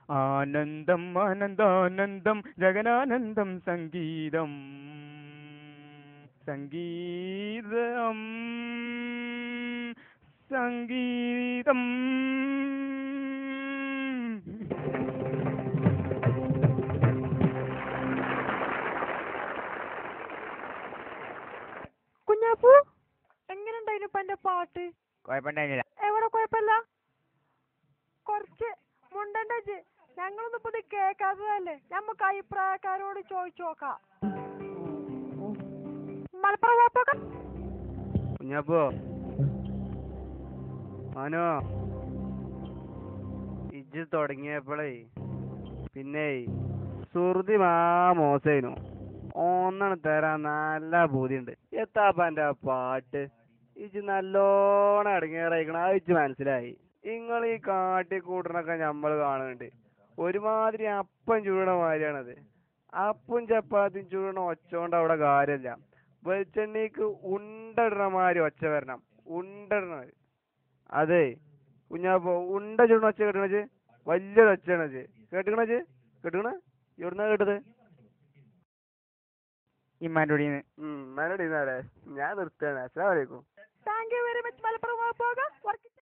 ആനന്ദം ആനന്ദാനന്ദം ജഗനാനന്ദം സംഗീതം സംഗീതം സംഗീതം കുഞ്ഞാപ്പു എങ്ങനെയുണ്ടായിരുന്നു ഇപ്പൊ എന്റെ പാട്ട് കുഴപ്പമുണ്ടായിരുന്നില്ല എവിടെ കുഴപ്പമില്ല കുറച്ച് മുണ്ടണ്ടച്ച് ഞങ്ങളൊന്നും ഇപ്പൊ ഇത് കേക്കാത്തതല്ലേ നമുക്ക് അഭിപ്രായക്കാരോട് ചോദിച്ചു നോക്കാം മലപ്പുറം കുഴപ്പമൊക്കെ കുഞ്ഞപ്പോ മനോ ഇജ്ജ് തുടങ്ങിയപ്പോഴേ പിന്നെ സുഹൃതി മാ മോശേനു ഒന്നാണ് തരാൻ നല്ല ബോധ്യണ്ട് എത്താപ്പ എന്റെ പാട്ട് ഇജ്ജ് നല്ലോണം ഇടങ്ങേറായിക്കണ അത് ഇജ്ജ് മനസ്സിലായി നിങ്ങൾ ഈ കാട്ടി കൂട്ടണൊക്കെ നമ്മൾ കാണുന്നുണ്ട് ഒരുമാതിരി അപ്പം ചൂടണ മാതിരിയാണത് അപ്പം ചപ്പാത്തിയും ചൂടണ ഒച്ച കൊണ്ട് അവിടെ കാര്യമില്ല വെളിച്ചെണ്ണയ്ക്ക് ഉണ്ടടണ മാതിരി ഒച്ച വരണം ഉണ്ടടണത് അതെ കുഞ്ഞാപ്പോ ഉണ്ട ചൂടണ ഒച്ച കേട്ടണത് വലിയൊരു ഒച്ചയാണത് കേട്ടുക്കണത് കേട്ടുക്കണ എവിടുന്നാ കേട്ടത് ഇമ്മാൻ്റെ ഉം ഞാൻ നിർത്തുകയാണ് അസ്സലാമു അലൈക്കും thank you very much Malappuram കുഴപ്പമൊക്കെ